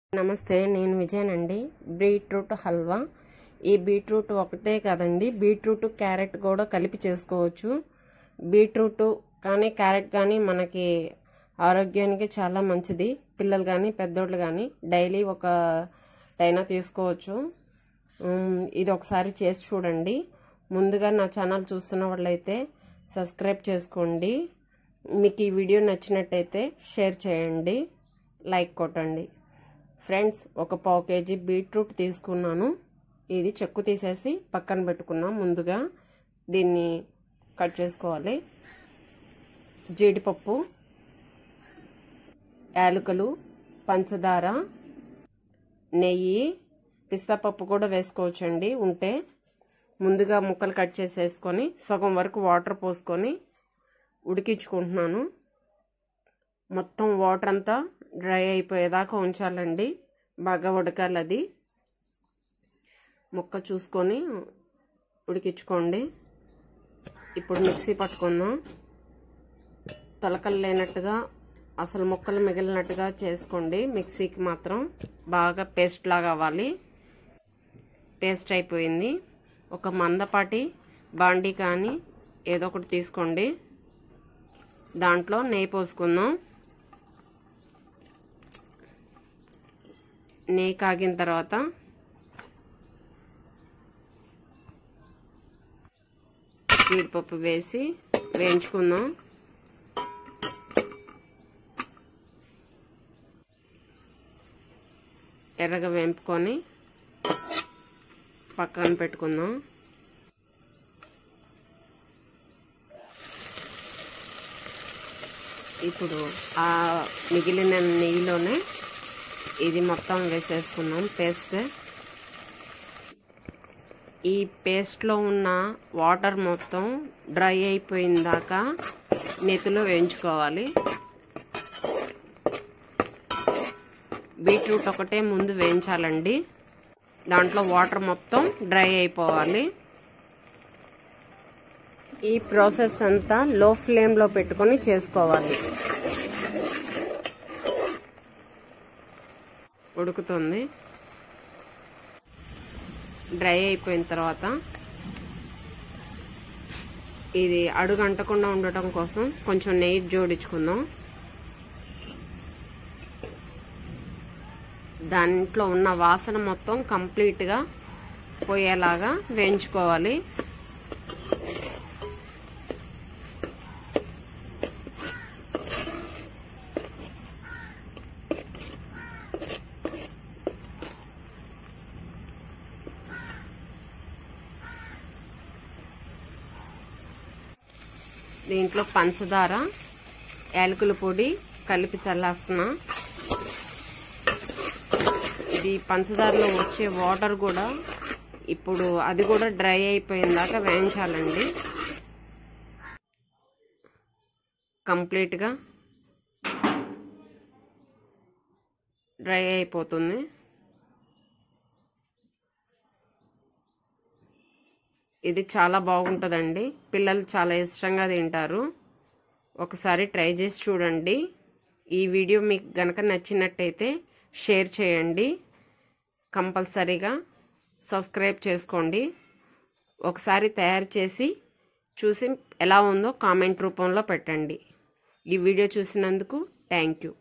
నమస్తే నేను విజయనండి బీట్రూట్ హల్వా ఈ బీట్రూట్ ఒకటే కదండి బీట్రూట్ క్యారెట్ కూడా కలిపి చేసుకోవచ్చు బీట్రూట్ కానీ క్యారెట్ కానీ మనకి ఆరోగ్యానికి చాలా మంచిది పిల్లలు కానీ పెద్దోళ్ళు కానీ డైలీ ఒక అయినా తీసుకోవచ్చు ఉమ్, ఇది ఒకసారి చేసి చూడండి ముందుగా నా ఛానల్ చూస్తున్న వాళ్ళైతే సబ్స్క్రైబ్ చేసుకోండి మీకు ఈ వీడియో నచ్చినట్టయితే షేర్ చేయండి లైక్ కొట్టండి ఫ్రెండ్స్ ఒక పావు కేజీ బీట్రూట్ తీసుకున్నాను ఇది చెక్కు తీసేసి పక్కన పెట్టుకున్నాం ముందుగా దీన్ని కట్ చేసుకోవాలి జీడిపప్పు యాలకులు పంచదార నెయ్యి పిస్తా పప్పు కూడా వేసుకోవచ్చండి ఉంటే ముందుగా ముక్కలు కట్ చేసేసుకొని సగం వరకు వాటర్ పోసుకొని ఉడికించుకుంటున్నాను మొత్తం వాటర్ అంతా డ్రై అయిపోయేదాకా ఉంచాలండి బాగా ఉడకాలి అది ముక్క చూసుకొని ఉడికించుకోండి ఇప్పుడు మిక్సీ పట్టుకుందాం తలకలు లేనట్టుగా అసలు ముక్కలు మిగిలినట్టుగా చేసుకోండి మిక్సీకి మాత్రం బాగా పేస్ట్ లాగా అవ్వాలి పేస్ట్ అయిపోయింది ఒక మందపాటి బాండీ కానీ ఏదో ఒకటి తీసుకోండి దాంట్లో నెయ్యి పోసుకుందాం నెయ్యి కాగిన తర్వాత జీడిపప్పు వేసి వేయించుకుందాం ఎర్రగా వేంపుకొని పక్కన పెట్టుకుందాం ఇప్పుడు ఆ మిగిలిన నెయ్యిలోనే ఇది మొత్తం వేసేసుకున్నాం పేస్ట్ ఈ పేస్ట్లో ఉన్న వాటర్ మొత్తం డ్రై అయిపోయిన దాకా నెతిలో వేయించుకోవాలి బీట్రూట్ ఒకటే ముందు వేయించాలండి దాంట్లో వాటర్ మొత్తం డ్రై అయిపోవాలి ఈ ప్రాసెస్ అంతా లో ఫ్లేమ్లో పెట్టుకొని చేసుకోవాలి ఉడుకుతుంది డ్రై అయిపోయిన తర్వాత ఇది అడుగు అంటకుండా ఉండటం కోసం కొంచెం నెయ్యి జోడించుకుందాం దాంట్లో ఉన్న వాసన మొత్తం కంప్లీట్గా పోయేలాగా వేయించుకోవాలి దీంట్లో పంచదార యాలకుల పొడి కలిపి చల్లాస్తున్నా ఇది పంచదారలో వచ్చే వాటర్ కూడా ఇప్పుడు అది కూడా డ్రై అయిపోయిన దాకా వేయించాలండి కంప్లీట్గా డ్రై అయిపోతుంది ఇది చాలా బాగుంటుందండి పిల్లలు చాలా ఇష్టంగా తింటారు ఒకసారి ట్రై చేసి చూడండి ఈ వీడియో మీకు గనక నచ్చినట్టయితే షేర్ చేయండి కంపల్సరీగా సబ్స్క్రైబ్ చేసుకోండి ఒకసారి తయారు చేసి చూసి ఎలా ఉందో కామెంట్ రూపంలో పెట్టండి ఈ వీడియో చూసినందుకు థ్యాంక్ యూ